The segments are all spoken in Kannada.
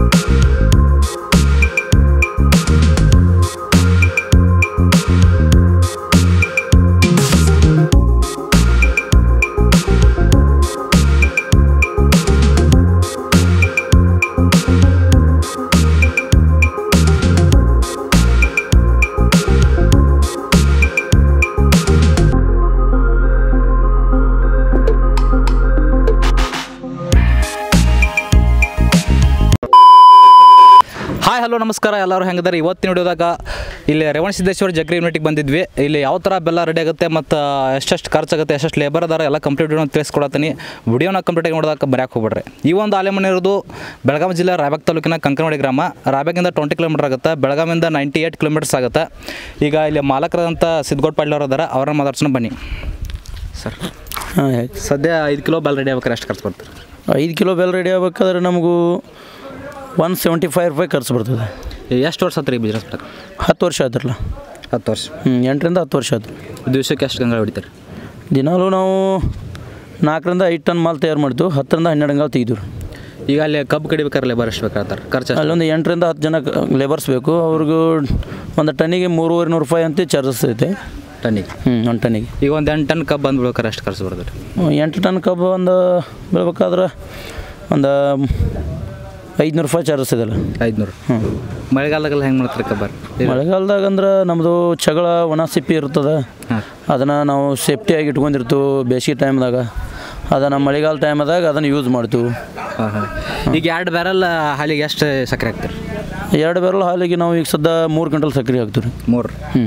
ಹಾಯ್ ಹಲೋ ನಮಸ್ಕಾರ ಎಲ್ಲರೂ ಹೆಂಗದಾರೆ ಇವತ್ತಿನ ವಿಡಿಯೋದಾಗ ಇಲ್ಲಿ ರೇವಣ ಸಿದ್ದೇಶ್ವರ ಜಗ್ರಿ ಯೂನಿಟಿಗೆ ಬಂದಿದ್ವಿ ಇಲ್ಲಿ ಯಾವ ಥರ ಬೆಲ್ಲ ರೆಡಿ ಆಗುತ್ತೆ ಮತ್ತು ಎಷ್ಟೆಷ್ಟು ಖರ್ಚಾಗುತ್ತೆ ಎಷ್ಟೆಷ್ಟು ಲೇಬರ್ ಅದಾರ ಎಲ್ಲ ಕಂಪ್ಲೀಟ್ ವಿಡಿಯೋ ತಿಳಿಸ್ಕೊಡತ್ತೀನಿ ವಿಡಿಯೋನ ಕಂಪ್ಲೀಟಾಗಿ ನೋಡೋದಕ್ಕೆ ಬರೆಯಕ್ಕೆ ಹೋಗ್ಬಿಡ್ರಿ ಈ ಒಂದು ಆಲೆ ಮನೆ ಇರೋದು ಬೆಳಗಾವಿ ಜಿಲ್ಲೆ ರಾಯಬಾಗ್ ತಾಲೂಕಿನ ಕಂಕನವಾಡಿ ಗ್ರಾಮ ರಾಯಬಾಗಿಂದ ಟ್ವೆಂಟಿ ಕಿಲೋಮೀಟರ್ ಆಗುತ್ತೆ ಬೆಳಗಾವಿಂದ ನೈಂಟಿ ಏಯ್ಟ್ ಕಿಲೋಮೀಟರ್ಸ್ ಆಗುತ್ತೆ ಈಗ ಇಲ್ಲಿ ಮಾಲಕರಾದಂಥ ಸಿದ್ಗೋಡ್ ಪಾಟೀಲ್ ಅವರು ಅದಾರ ಅವ್ರನ್ನ ಮಾತಾಡ್ಸೋಣ ಬನ್ನಿ ಸರ್ ಹಾಂ ಸದ್ಯ ಐದು ಕಿಲೋ ಬೆಲ್ಲ ರೆಡಿ ಆಗ್ಬೇಕಾರೆ ಎಷ್ಟು ಖರ್ಚು ಬರ್ತಾರೆ ಐದು ಕಿಲೋ ಬೆಲ್ಲ ರೆಡಿ ಆಗ್ಬೇಕಾದ್ರೆ ನಮಗೂ ಒನ್ ಸೆವೆಂಟಿ ಫೈವ್ ರೂಪಾಯಿ ಖರ್ಚು ಬರ್ತದೆ ಎಷ್ಟು ವರ್ಷ ಆತ್ರಿ ಬಿಸ್ನೆಸ್ ಮಾಡಕ್ಕೆ ಹತ್ತು ವರ್ಷ ಆದ್ರಲ್ಲ ಹತ್ತು ವರ್ಷ ಹ್ಞೂ ಎಂಟರಿಂದ ಹತ್ತು ವರ್ಷ ಆಯ್ತು ದಿವಸಕ್ಕೆ ಎಷ್ಟು ಗಂಗಾಳ ಹೊಡಿತಾರೆ ದಿನಾಲೂ ನಾವು ನಾಲ್ಕರಿಂದ ಐದು ಟನ್ ಮಾಲ್ ತಯಾರು ಮಾಡ್ತೀವಿ ಹತ್ತರಿಂದ ಹನ್ನೆರಡು ಗಂಗಾಲ್ ತೆಗೆದು ಈಗ ಅಲ್ಲಿ ಕಬ್ಬು ಕಡಿಬೇಕಾದ್ರೆ ಲೇಬರ್ ಎಷ್ಟು ಬೇಕಾಗ್ತಾರೆ ಖರ್ಚು ಎಷ್ಟು? ಅಲ್ಲೊಂದು ಎಂಟರಿಂದ ಹತ್ತು ಜನ ಲೇಬರ್ಸ್ ಬೇಕು ಅವ್ರಿಗೂ ಒಂದು ಟನ್ನಿಗೆ ಮೂರುವರೆ ನೂರು ರೂಪಾಯಿ ಅಂತ ಚಾರ್ಜಸ್ ಐತೆ ಟನ್ನಿಗೆ ಹ್ಞೂ ಒಂದು ಟನ್ನಿಗೆ ಈಗ ಒಂದು ಎಂಟು ಟನ್ ಕಬ್ಬು ಬಂದು ಬಿಡ್ಬೇಕಾರೆ ಎಷ್ಟು ಖರ್ಚು ಬರ್ತದೆ ರೀ ಎಂಟು ಟನ್ ಕಬ್ಬು ಒಂದು ಬೆಳ್ಬೇಕಾದ್ರೆ ಒಂದು ಐದುನೂರು ರೂಪಾಯಿ ಚಾರ್ಜಸ್ ಇದೆಲ್ಲ ಐದುನೂರು ಹ್ಞೂ ಮಳೆಗಾಲದಾಗೆಲ್ಲ ಹೆಂಗೆ ಮಾಡ್ತಾರೆ ಕಬ್ಬರ್ ಮಳೆಗಾಲದಾಗ ಅಂದ್ರೆ ನಮ್ಮದು ಚಗಳ ಒಣ ಸಿಪ್ಪಿ ಇರ್ತದೆ ಹಾಂ ಅದನ್ನು ನಾವು ಸೇಫ್ಟಿಯಾಗಿ ಇಟ್ಕೊಂಡಿರ್ತೀವಿ ಬೇಸಿಗೆ ಟೈಮ್ದಾಗ ಅದನ್ನು ಮಳೆಗಾಲ ಟೈಮ್ದಾಗ ಅದನ್ನು ಯೂಸ್ ಮಾಡ್ತೀವಿ ಹಾಂ ಹಾಂ ಈಗ ಎರಡು ಬ್ಯಾರಲ್ ಹಾಲಿಗೆ ಎಷ್ಟು ಸಕ್ಕರೆ ಹಾಕ್ತಾರೆ ಎರಡು ಬೆರಳು ಹಾಲಿಗೆ ನಾವು ಈಗ ಸದ್ಯ ಮೂರು ಗಂಟಲ್ ಸಕ್ಕರೆ ಹಾಕ್ತೀವಿ ರೀ ಮೂರು ಹ್ಞೂ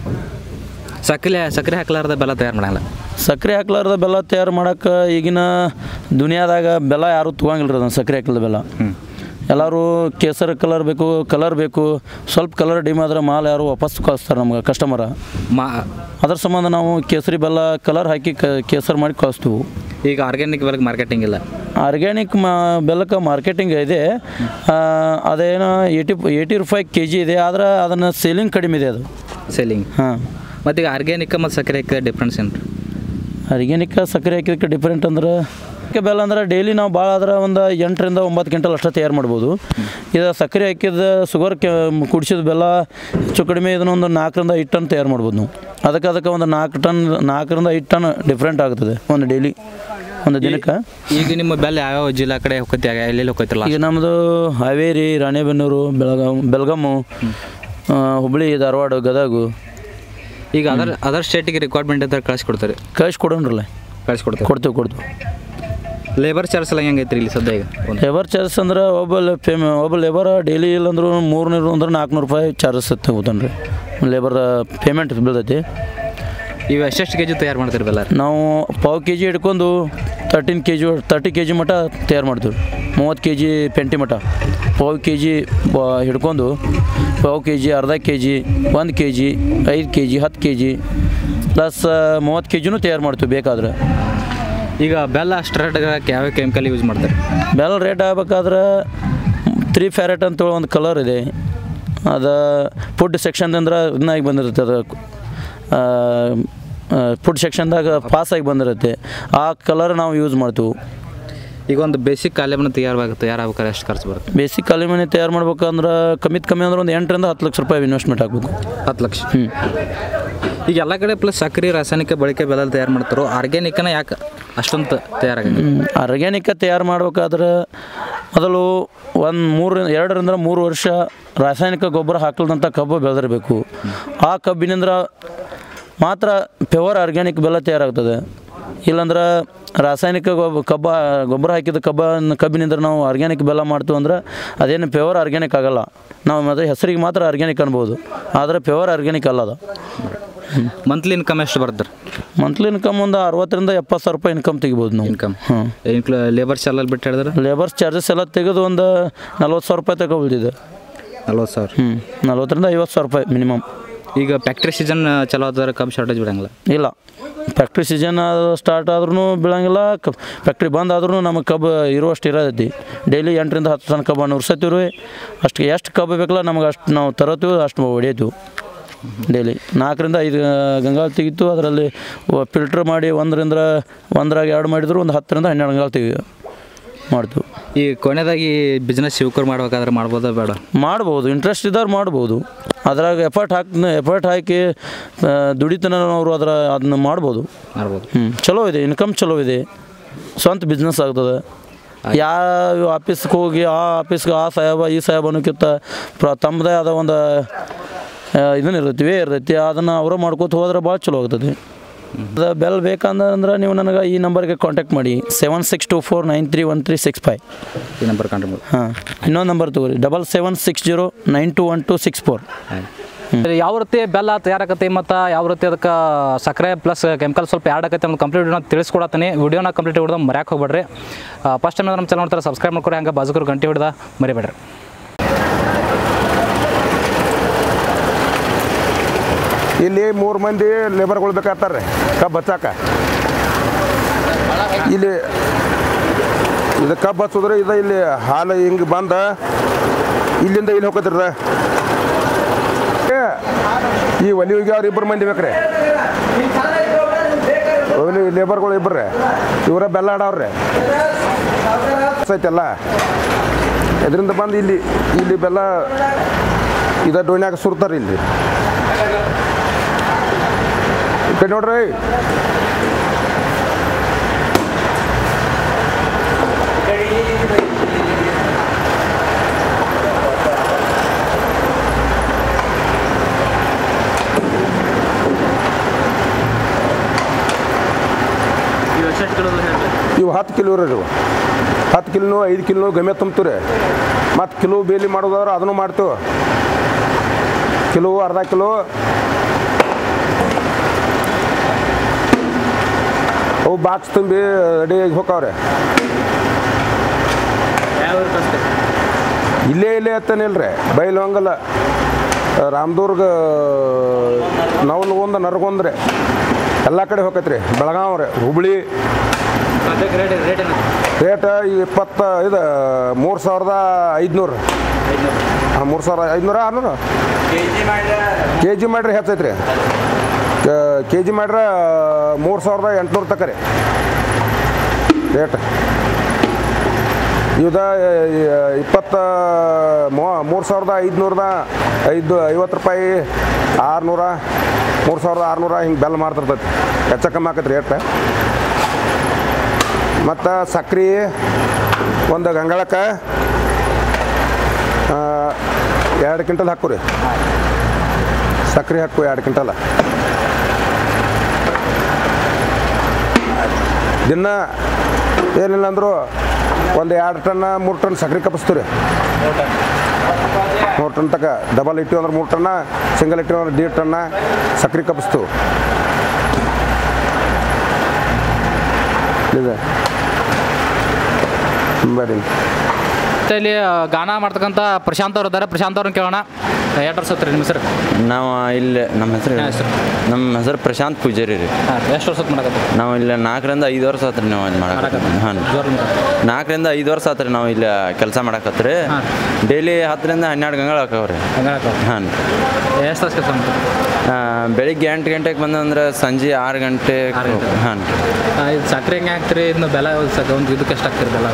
ಸಕ್ಕರೆ ಸಕ್ಕರೆ ಹಾಕ್ಲಾರ್ದ ಬೆಲ್ಲ ತಯಾರು ಮಾಡಲ್ಲ ಸಕ್ಕರೆ ಹಾಕ್ಲಾರ್ದ ಬೆಲ್ಲ ತಯಾರು ಮಾಡೋಕೆ ಈಗಿನ ದುನಿಯಾದಾಗ ಬೆಲ್ಲ ಯಾರೂ ತೊಗೊಂಗಿಲ್ಲ ರೀ ಅದನ್ನು ಸಕ್ಕರೆ ಹಾಕ್ಲದ ಬೆಲ್ಲ ಹ್ಞೂ ಎಲ್ಲರೂ ಕೇಸರಿ ಕಲರ್ ಬೇಕು ಕಲರ್ ಬೇಕು ಸ್ವಲ್ಪ ಕಲರ್ ಡಿಮ್ ಆದ್ರೆ ಮಾಲ್ ಯಾರು ವಾಪಸ್ ಕಳಿಸ್ತಾರೆ ನಮ್ಗೆ ಕಸ್ಟಮರ ಮಾ ಅದ್ರ ಸಂಬಂಧ ನಾವು ಕೇಸರಿ ಬೆಲ್ಲ ಕಲರ್ ಹಾಕಿ ಕ ಕೇಸರಿ ಮಾಡಿ ಕಳಿಸ್ತೀವಿ ಈಗ ಆರ್ಗ್ಯಾನಿಕ್ ಬೆಲ್ಲಕ್ಕೆ ಮಾರ್ಕೆಟಿಂಗ್ ಇಲ್ಲ ಆರ್ಗ್ಯಾನಿಕ್ ಮಾ ಬೆಲ್ಲಕ್ಕೆ ಮಾರ್ಕೆಟಿಂಗ್ ಇದೆ ಆ, ಅದೇನೋ ಏಯ್ಟಿ ಏಯ್ಟಿ ರೂಪಾಯಿ ಕೆ ಜಿ ಇದೆ ಆದ್ರೆ ಅದನ್ನು ಸೇಲಿಂಗ್ ಕಡಿಮೆ ಇದೆ ಅದು ಸೇಲಿಂಗ್ ಹಾಂ ಮತ್ತು ಈಗ ಆರ್ಗ್ಯಾನಿಕ್ ಮತ್ತು ಸಕ್ಕರೆ ಹಾಕಿದ ಡಿಫ್ರೆನ್ಸ್ ಏನು ರೀ ಆರ್ಗ್ಯಾನಿಕ್ ಸಕ್ಕರೆ ಹಾಕಿದಕ್ಕೆ ಡಿಫ್ರೆಂಟ್ ಅಂದ್ರೆ ಅಕ್ಕಿ ಬೆಲ್ಲ ಅಂದ್ರೆ ಡೈಲಿ ನಾವು ಭಾಳ ಆದ್ರೆ ಒಂದು ಎಂಟರಿಂದ ಒಂಬತ್ತು ಕ್ವಿಂಟಲ್ ಅಷ್ಟೇ ತಯಾರು ಮಾಡ್ಬೋದು ಇದು ಸಕ್ಕರೆ ಹಾಕಿದ ಶುಗರ್ ಕೆ ಕುಡಿಸಿದ ಬೆಲ್ಲ ಹೆಚ್ಚು ಕಡಿಮೆ ಇದನ್ನೊಂದು ನಾಲ್ಕರಿಂದ ಐದು ಟನ್ ತಯಾರು ಮಾಡ್ಬೋದು ನಾವು ಅದಕ್ಕೆ ಅದಕ್ಕೆ ಒಂದು ನಾಲ್ಕು ಟನ್ ನಾಲ್ಕರಿಂದ ಐದು ಟನ್ ಡಿಫ್ರೆಂಟ್ ಆಗ್ತದೆ ಒಂದು ಡೈಲಿ ಒಂದು ದಿನಕ್ಕೆ ಈಗ ನಿಮ್ಮ ಬೆಲ್ಲ ಯಾವ್ಯಾವ ಜಿಲ್ಲಾ ಕಡೆ ಹೋಗ್ತಿ ಎಲ್ಲೆಲ್ಲಿ ಹೋಗ್ತಿರಲ್ಲ ಈಗ ನಮ್ಮದು ಹಾವೇರಿ ರಾಣೆಬೆನ್ನೂರು ಬೆಳಗಾವ್ ಬೆಳಗಾಮು ಆ, ಹುಬ್ಳಿ ಧಾರವಾಡ ಗದಗು ಈಗ ಅದರ್ ಅದರ್ ಸ್ಟೇಟಿಗೆ ರಿಕ್ವೈರ್ಮೆಂಟ್ ಅಂತ ಕಳಿಸ್ಕೊಡ್ತಾರೆ ಕಳಿಸಿ ಕೊಡೋಣ್ರಲ್ಲ ಕಳಿಸ್ಕೊಡ್ತಾರೆ ಕೊಡ್ತೀವಿ ಕೊಡ್ತೀವಿ ಲೇಬರ್ ಚಾರ್ಜ್ ಎಲ್ಲ ಹೆಂಗೈತ್ರಿ ಇಲ್ಲಿ ಸದ್ಯ ಈಗ ಒಂದು ಲೇಬರ್ ಚಾರ್ಜಸ್ ಅಂದ್ರೆ ಒಬ್ಬ ಲೆ- ಪೇಮ್ ಒಬ್ಬ ಲೇಬರ್ ಡೈಲಿ ಇಲ್ಲಂದ್ರೂ ಮೂರ್ನೂರು ಅಂದ್ರೆ ನಾಲ್ಕುನೂರು ರೂಪಾಯಿ ಚಾರ್ಜಸ್ ತಗೋತಾನೆ ರೀ ಲೇಬರ್ ಪೇಮೆಂಟ್ ಬೀಳ್ತೈತಿ ಇವು ಎಷ್ಟೆಷ್ಟು ಕೆ ಜಿ ತಯಾರು ಮಾಡ್ತೀರಿ ಬೆಲ್ಲ ನಾವು ಪಾವು ಕೆ ಜಿ ಹಿಡ್ಕೊಂಡು thirteen K G thirty K G ಮಟ್ಟ ತಯಾರು ಮಾಡ್ತೀವಿ ಮೂವತ್ತು ಕೆ ಜಿ ಪೆಂಟಿ ಮಟ್ಟ ಪಾವು ಕೆ ಜಿ ಹಿಡ್ಕೊಂಡು ಪಾವು ಕೆ ಜಿ ಅರ್ಧ ಕೆ ಜಿ ಒಂದು ಕೆ ಜಿ ಐದು ಕೆ ಜಿ ಹತ್ತು ಕೆ ಜಿ ಪ್ಲಸ್ ಮೂವತ್ತು ಕೆ ಜಿನೂ ತಯಾರು ಮಾಡ್ತೀವಿ ಬೇಕಾದ್ರೆ ಈಗ ಬೆಲ್ಲ ಅಷ್ಟು ರೇಟ್ ಯಾವ ಕೆಮಿಕಲ್ ಯೂಸ್ ಮಾಡ್ತಾರೆ ಬೆಲ್ಲ ರೇಟ್ ಆಗ್ಬೇಕಾದ್ರೆ ತ್ರೀ ಫ್ಯಾರೆಟ್ ಅಂತ ಒಂದು ಕಲರ್ ಇದೆ ಅದು ಫುಡ್ ಸೆಕ್ಷನ್ದಿಂದ ಇದನ್ನಾಗಿ ಬಂದಿರುತ್ತೆ ಅದು ಫುಡ್ ಸೆಕ್ಷನ್ದಾಗ ಪಾಸಾಗಿ ಬಂದಿರುತ್ತೆ ಆ ಕಲರ್ ನಾವು ಯೂಸ್ ಮಾಡ್ತೀವಿ ಈಗ ಒಂದು ಬೇಸಿಕ್ ಕಾಲೇಮನ ತಯಾರಾಗುತ್ತೆ ತಯಾರಾಗ್ಬೇಕಾದ್ರೆ ಎಷ್ಟು ಖರ್ಚು ಬರುತ್ತೆ ಬೇಸಿಕ್ ಅಲ್ಯೂಮಿನಿಯಂ ತಯಾರು ಮಾಡ್ಬೇಕಂದ್ರೆ ಕಮ್ಮಿತ್ ಕಮ್ಮಿ ಅಂದ್ರೆ ಒಂದು ಎಂಟರಿಂದ ಹತ್ತು ಲಕ್ಷ ರೂಪಾಯಿ ಇನ್ವೆಸ್ಟ್ಮೆಂಟ್ ಆಗಬೇಕು ಹತ್ತು ಲಕ್ಷ ಹ್ಞೂ ಈಗ ಎಲ್ಲ ಕಡೆ ಪ್ಲಸ್ ಸಕ್ಕರೆ ರಾಸಾಯನಿಕ ಬಳಕೆ ಬೆಲ್ಲ ತಯಾರು ಮಾಡ್ತಾರೋ ಆರ್ಗ್ಯಾನಿಕ್ನ ಯಾಕೆ ಅಷ್ಟೊಂದು ತಯಾರಾಗಿದೆ ಆರ್ಗ್ಯಾನಿಕ ತಯಾರು ಮಾಡ್ಬೇಕಾದ್ರೆ ಮೊದಲು ಒಂದು ಮೂರು ಎರಡರಿಂದ ಮೂರು ವರ್ಷ ರಾಸಾಯನಿಕ ಗೊಬ್ಬರ ಹಾಕಲ್ದಂಥ ಕಬ್ಬು ಬೆಳೆದಿರಬೇಕು ಆ ಕಬ್ಬಿನಿಂದ ಮಾತ್ರ ಪ್ಯೂರ್ ಆರ್ಗ್ಯಾನಿಕ್ ಬೆಲ್ಲ ತಯಾರಾಗ್ತದೆ ಇಲ್ಲಾಂದ್ರೆ ರಾಸಾಯನಿಕ ಗೊಬ್ಬ ಕಬ್ಬ ಗೊಬ್ಬರ ಹಾಕಿದ ಕಬ್ಬ ಕಬ್ಬಿನಿಂದ ನಾವು ಆರ್ಗ್ಯಾನಿಕ್ ಬೆಲ್ಲ ಮಾಡ್ತೀವಿ ಅಂದ್ರೆ ಅದೇನು ಪ್ಯೂರ್ ಆರ್ಗ್ಯಾನಿಕ್ ಆಗಲ್ಲ ನಾವು ಮತ್ತೆ ಹೆಸರಿಗೆ ಮಾತ್ರ ಆರ್ಗ್ಯಾನಿಕ್ ಅನ್ಬೋದು ಆದರೆ ಪ್ಯೂರ್ ಆರ್ಗ್ಯಾನಿಕ್ ಅಲ್ಲ ಅದು ಮಂತ್ಲಿ ಇನ್ಕಮ್ ಎಷ್ಟು ಬರುತ್ತೆ ಮಂತ್ಲಿ ಇನ್ಕಮ್ ಒಂದು ಅರವತ್ತರಿಂದ ಎಪ್ಪತ್ತು ಸಾವಿರ ರೂಪಾಯಿ ಇನ್ಕಮ್ ತೆಗಿಬೋದು ನಾವು ಇನ್ಕಮ್ ಹಾಂ ಇನ್ಕ್ಲೂ ಲೇಬರ್ ಚಾರ್ಜಲ್ಲಿ ಬಿಟ್ಟು ಹೇಳಿದ್ರೆ ಲೇಬರ್ಸ್ ಚಾರ್ಜಸ್ ಎಲ್ಲ ತೆಗೆದು ಒಂದು ನಲ್ವತ್ತು ಸಾವಿರ ರೂಪಾಯಿ ತಗೊಳ್ತಿದೆ ನಲ್ವತ್ತು ಸಾವಿರ ಹ್ಞೂ ನಲ್ವತ್ತರಿಂದ ಐವತ್ತು ಸಾವಿರ ರೂಪಾಯಿ ಮಿನಿಮಮ್ ಈಗ ಫ್ಯಾಕ್ಟ್ರಿ ಸೀಸನ್ ಚಲೋ ಆದ್ರೆ ಕಬ್ಬು ಶಾರ್ಟೇಜ್ ಬಿಡಂಗಿಲ್ಲ ಇಲ್ಲ ಫ್ಯಾಕ್ಟ್ರಿ ಸೀಸನ್ ಸ್ಟಾರ್ಟ್ ಆದ್ರೂ ಬೀಳಂಗಿಲ್ಲ ಕ ಫ್ಯಾಕ್ಟ್ರಿ ಬಂದ್ ಆದ್ರೂ ನಮಗೆ ಕಬ್ಬು ಇರುವಷ್ಟು ಇರೋದೈತಿ ಡೈಲಿ ಎಂಟರಿಂದ ಹತ್ತು ಟನ್ ಕಬ್ಬನ್ನು ನುರ್ಸತ್ತೀವಿ ರೀ ಅಷ್ಟು ಎಷ್ಟು ಕಬ್ಬು ಬೇಕಲ್ಲ ನಮಗೆ ಅಷ್ಟು ನಾವು ತರತ್ತೀವಿ ಅಷ್ಟು ಹೊಡಿತೀವಿ ಡೈಲಿ ನಾಲ್ಕರಿಂದ ಐದು ಗಂಗಾಳ ತೆಗಿತು ಅದರಲ್ಲಿ ಫಿಲ್ಟ್ರ್ ಮಾಡಿ ಒಂದರಿಂದ ಒಂದರಾಗ ಎರಡು ಮಾಡಿದ್ರು ಒಂದು ಹತ್ತರಿಂದ ಹನ್ನೆರಡು ಗಂಗಾಳ ತೆಗಿ ಮಾಡ್ತೀವಿ ಈ ಕೊನೆದಾಗಿ ಬಿಸ್ನೆಸ್ ಶಿವಕರು ಮಾಡ್ಬೇಕಾದ್ರೆ ಮಾಡ್ಬೋದಾ ಬೇಡ ಮಾಡ್ಬೋದು ಇಂಟ್ರೆಸ್ಟ್ ಇದ್ದವ್ರು ಮಾಡ್ಬೋದು ಅದ್ರಾಗ ಎಫರ್ಟ್ ಹಾಕಿ ಎಫರ್ಟ್ ಹಾಕಿ ಆ, ದುಡಿತನ ಅವರು ಅದರ ಅದನ್ನ ಮಾಡ್ಬೋದು ಮಾಡ್ಬೋದು ಹ್ಞೂ ಚಲೋ ಇದೆ ಇನ್ಕಮ್ ಚಲೋ ಇದೆ ಸ್ವಂತ ಬಿಸ್ನೆಸ್ ಆಗ್ತದೆ ಯಾವ ಆಫೀಸ್ಗೆ ಹೋಗಿ ಆ ಆಫೀಸ್ಗೆ ಆ ಸಾಹೇಬ ಈ ಸಾಹೇಬ ಅನ್ನೋಕ್ಕಿಂತ ಪ್ರ ತಮ್ಮದೇ ಆದ ಒಂದು ಇದನ್ನ ಇರ್ತೈತಿ ವೇ ಇರ್ತೈತಿ ಅದನ್ನು ಅವರು ಮಾಡ್ಕೋತ ಹೋದ್ರೆ ಭಾಳ ಚಲೋ ಆಗ್ತದೆ ಅದು ಬೆಲ್ ಬೇಕಂದ್ರೆ ನೀವು ನನಗೆ ಈ ನಂಬರ್ಗೆ ಕಾಂಟ್ಯಾಕ್ಟ್ ಮಾಡಿ seven six two four nine three one three six five ಈ ನಂಬರ್ ಕಂಡು ಹಾಂ ಇನ್ನೊಂದು ನಂಬರ್ ತಗೋರಿ double seven six zero nine two one two six four ಯಾವ ರೀತಿ ಬೆಲ್ಲ ತಯಾರಾಕತಿ ಮತ್ತು ಯಾವ ರೀತಿ ಅದಕ್ಕೆ ಸಕ್ಕರೆ ಪ್ಲಸ್ ಕೆಮಿಕಲ್ ಸ್ವಲ್ಪ ಆ್ಯಡ್ ಆಕತಿ ಅಂತ ಕಂಪ್ಲೀಟ್ ವಿಡಿಯೋನ ತಿಳಿಸ್ಕೊಡತ್ತೀನಿ ವಿಡಿಯೋನ ಕಂಪ್ಲೀಟ್ ಹಿಡ್ದು ಮರ್ಯಾಕೆ ಹೋಗ್ಬೇಡ್ರಿ ಫಸ್ಟ್ ಟೈಮ್ ನಮ್ಮ ಚಾನಲ್ ನೋಡ್ತಾರೆ ಸಬ್ಸ್ಕ್ರೈಬ್ ಮಾಡ್ಕೊರಿ ಹಂಗೆ ಬಾಜುಕರು ಗಂಟೆ ಹಿಡ್ದ ಮರಿಬೇಡ್ರಿ ಇಲ್ಲಿ ಮೂರು ಮಂದಿ ಲೇಬರ್ಗಳು ಬೇಕಾಗ್ತಾರೆ ಕಬ್ಬು ಹಚ್ಚಾಕ ಇಲ್ಲಿ ಇದು ಕಬ್ಬು ಹಚ್ಚೋದ್ರೆ ಇದು ಇಲ್ಲಿ ಹಾಲು ಹಿಂಗೆ ಬಂದ ಇಲ್ಲಿಂದ ಇಲ್ಲಿ ಹೋಗತ್ತಿರದ ಈ ಒಲಿ ಹೋಗ್ಯಾವ್ರು ಇಬ್ಬರು ಮಂದಿ ಬೇಕ್ರಿ ಒಲಿ ಲೇಬರ್ಗಳು ಇಬ್ಬರೇ ಇವರ ಬೆಲ್ಲ ಆಡವ್ರೆ ಐತಲ್ಲ ಇದರಿಂದ ಬಂದು ಇಲ್ಲಿ ಇಲ್ಲಿ ಬೆಲ್ಲ ಇದ ಡೋನ್ಯಾಗ ಸುರ್ತಾರೆ ಇಲ್ಲಿ ಈ ಕಡೆ ನೋಡ್ರಿ ಇವು ಹತ್ತು ಕಿಲೋ ರೀ ಇವು ಹತ್ತು ಕಿಲೋ ಐದು ಕಿಲೋ ಗಮೆ ತುಂಬ್ತೀವಿ ಮತ್ತು ಕಿಲೋ ಬೇಲಿ ಮಾಡೋದಾದ್ರೆ ಅದನ್ನು ಮಾಡ್ತೇವೆ ಕಿಲೋ ಅರ್ಧ ಕಿಲೋ ಅವು ಬಾಕ್ಸ್ ತುಂಬಿ ರೆಡಿಯಾಗಿ ಹೋಗವ್ರೆ ಇಲ್ಲೇ ಇಲ್ಲೇ ಅತ್ತನಿಲ್ರಿ ಬೈಲು ಹಂಗಲ್ಲ ರಾಮದುರ್ಗ ನವಲ್ಗೊಂದು ನರಗೊಂದ್ರೆ ಎಲ್ಲ ಕಡೆ ಹೋಗತ್ರಿ ಬೆಳಗಾವ್ ರೀ ಹುಬ್ಳಿ ರೇಟ್ ಇಪ್ಪತ್ತ ಇದು ಮೂರು ಸಾವಿರದ ಐದುನೂರು ಹಾಂ ಮೂರು ಸಾವಿರ ಐದುನೂರ ಆರುನೂರು ಕೆ ಜಿ ಮಾಡ್ರಿ ಹೆಚ್ಚೈತ್ರಿ ಕೆ ಜಿ ಮಾಡ್ರೆ ಮೂರು ಸಾವಿರದ ಎಂಟುನೂರು ತಕ ರೀ ರೇಟ್ ಇವ್ದ ಇಪ್ಪತ್ತ ಮೂರು ಸಾವಿರದ ಐದುನೂರದ ಐದು ಐವತ್ತು ರೂಪಾಯಿ ಆರುನೂರ ಮೂರು ಸಾವಿರದ ಆರುನೂರ ಹಿಂಗೆ ಬೆಲ್ಲ ಮಾಡ್ತಿರ್ತೈತಿ ಹೆಚ್ಚ ಕಮ್ಮಿ ಆಕೈತಿ ರೇಟ್ ಮತ್ತು ಸಕ್ರೆ ಒಂದು ಗಂಗಾಳಕ್ಕೆ ಎರಡು ಕ್ವಿಂಟಲ್ ಹಾಕು ರೀ ಸಕ್ರೆ ಹಾಕು ಎರಡು ಕ್ವಿಂಟಲ್ ದಿನ ಏನಿಲ್ಲ ಅಂದರೂ ಒಂದು ಎರಡು ಟನ್ ಮೂರು ಟನ್ ಸಕ್ರೆ ಕಪ್ಪಿಸ್ತೀವಿ ರೀ ಮೂರು ಟನ್ ತಕ ಡಬಲ್ ಇಟ್ಟಿವಿ ಅಂದ್ರೆ ಮೂರು ಟನ್ನ ಸಿಂಗಲ್ ಇಟ್ಟಿವಿ ಅಂದ್ರೆ ಡಿ ಟನ್ನ ಸಕ್ರೆ ಕಪ್ಪಿಸ್ತೀವಿ ಇದೆ ಬರೀ ಮತ್ತೆ ಇಲ್ಲಿ ಗಾನ ಮಾಡ್ತಕ್ಕಂಥ ಪ್ರಶಾಂತ್ ಅವ್ರು ಇದ್ದಾರೆ ಪ್ರಶಾಂತ್ ಅವ್ರನ್ನ ಕೇಳೋಣ ಎಷ್ಟು ವರ್ಷ ಹತ್ರಿ ನಿಮ್ಮ ಹೆಸರು ನಾವು ಇಲ್ಲಿ ನಮ್ಮ ಹೆಸರು ಹಾಂ, ಹೆಸರು. ನಮ್ಮ ಹೆಸರು ಪ್ರಶಾಂತ್ ಪೂಜಾರಿ ರೀ ಹಾಂ ಎಷ್ಟು ವರ್ಷ ಮಾಡಕತ್ತೀರಿ ನಾವು ಇಲ್ಲಿ ನಾಲ್ಕರಿಂದ ಐದು ವರ್ಷ ಆತ್ರಿ ನಾವು ಇಲ್ಲಿ ಮಾಡಕ್ಕೆ ಹಾಂ ಜೋರ್ ನಾಲ್ಕರಿಂದ ಐದು ವರ್ಷ ಆತ್ರಿ ನಾವು ಇಲ್ಲಿ ಕೆಲಸ ಮಾಡಕತ್ರಿ ಹಾಂ. ಡೈಲಿ ಹತ್ತರಿಂದ ಹನ್ನೆರಡು ಗಂಗಳ ಹಾಕವ್ರಿ ಹಾಂ ಎಷ್ಟು ವರ್ಷ ಕೆಲಸ ಮಾಡ್ತೀರಿ ಬೆಳಿಗ್ಗೆ ಎಂಟು ಗಂಟೆಗೆ ಬಂದಂದ್ರೆ ಸಂಜೆ ಆರು ಗಂಟೆ ಆರು ಗಂಟೆ. ಹಾಂ ಇದು ಸಕ್ಕರೆ ಹೆಂಗೆ ಹಾಕ್ತೀರಿ ಇದನ್ನ ಬೆಲ್ಲ ಸಕ ಒಂದು ಇದಕ್ಕೆ ಎಷ್ಟು ಹಾಕ್ತೀರಿ ಬೆಲ್ಲ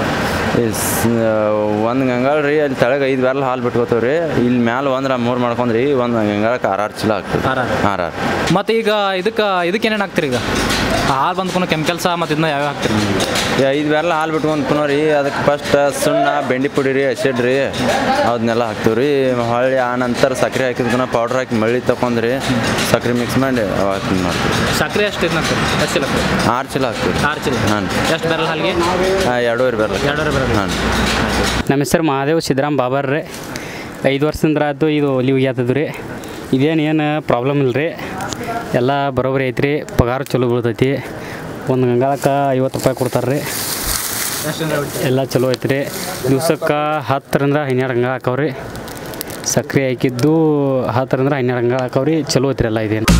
ಒಂದು ಗಂಗಾಳ ರೀ ಅಲ್ಲಿ ತೆಳಗೆ ಐದು ಬ್ಯಾರಲ್ ಹಾಲು ಬಿಟ್ಕೋತೀವಿ ರೀ ಇಲ್ಲಿ ಮ್ಯಾಲೆ ಒಂದ್ರ ಮೂರು ಮಾಡ್ಕೊಂಡ್ರಿ ಒಂದು ಗಂಗಾಳಕ್ಕೆ ಆರು ಆರು ಚೀಲ ಆಗ್ತದೆ ಆರ್ ಆರ್. ಆರು ಆರು ಮತ್ತು ಈಗ ಇದಕ್ಕೆ ಇದಕ್ಕೆ ಏನೇನು ಹಾಕ್ತೀರಿ ಈಗ ಹಾಲು ಬಂದ್ಕೊಂಡು ಕೆಮಿಕಲ್ಸ ಮತ್ತು ಇದನ್ನ ಯಾವ್ಯಾವ ಹಾಕ್ತೀರಿ ಈ ಐದು ಬ್ಯಾರಲ್ ಹಾಲು ಬಿಟ್ಕೊಂಡು ಕುನೋ ರೀ ಅದಕ್ಕೆ ಫಸ್ಟ್ ಸುಣ್ಣ ಬೆಂಡಿ ಪುಡಿ ರೀ ಹಸಿಡ್ ರೀ ಅದನ್ನೆಲ್ಲ ಹಾಕ್ತೀವಿ ರೀ ಹೊಳ್ಳಿ ಆ ನಂತರ ಸಕ್ಕರೆ ಹಾಕಿದ್ಕನ ಪೌಡ್ರ್ ಹಾಕಿ ಮಳ್ಳಿ ತಗೊಂಡ್ರಿ ಸಕ್ಕರೆ ಮಿಕ್ಸ್ ಮಾಡಿ ಅವಾಗ ಇದು ಮಾಡ್ತೀವಿ ಸಕ್ಕರೆ ಎಷ್ಟು ಇದನ್ನ ಹಾಕ್ತೀರಿ ಎಷ್ಟು ಚೀಲ ಹಾಕ್ತೀರಿ ಆರು ಚೀಲ ಹಾಕ್ತೀವಿ ರೀ ಆರು ಚೀಲ ಹಾಂ ಎಷ್ಟು ಬೆರಲ್ ಹಾಲಿಗೆ ಎರಡೂವರೆ ಬರಲ್ಲ ಎರಡೂವರೆ ಬೆರಲ್ ಹಾಂ ನಮ್ಮ ಹೆಸರು ಮಹಾದೇವ್ ಸಿದ್ದರಾಮ್ ಬಾಬರ್ ರೀ ಐದು ವರ್ಷದಿಂದ ಆಯ್ತು ಇದು ಒಲಿವಿಗೆ ಆಗ್ತದೆ ರೀ ಇದೇನು ಏನು ಪ್ರಾಬ್ಲಮ್ ಇಲ್ಲ ರೀ ಎಲ್ಲ ಬರೋಬ್ಬರಿ ಐತ್ರಿ ಪಗಾರ ಚಲೋ ಬೀಳ್ತೈತಿ ಒಂದು ಗಂಗಾಳಕ್ಕೆ ಐವತ್ತು ರೂಪಾಯಿ ಕೊಡ್ತಾರೆ ರೀ ಎಲ್ಲ ಚಲೋ ಐತ್ರಿ ದಿವ್ಸಕ್ಕೆ ಹತ್ತರಿಂದ ಹನ್ನೆರಡು ಗಂಗಾಳ ಹಾಕವ್ರಿ ಸಕ್ರೆ ಹಾಕಿದ್ದು ಹತ್ತರಿಂದ ಹನ್ನೆರಡು ಗಂಗಾಳ ಹಾಕವ್ರಿ ಚಲೋ ಐತ್ರಿ ಎಲ್ಲ ಇದೇನು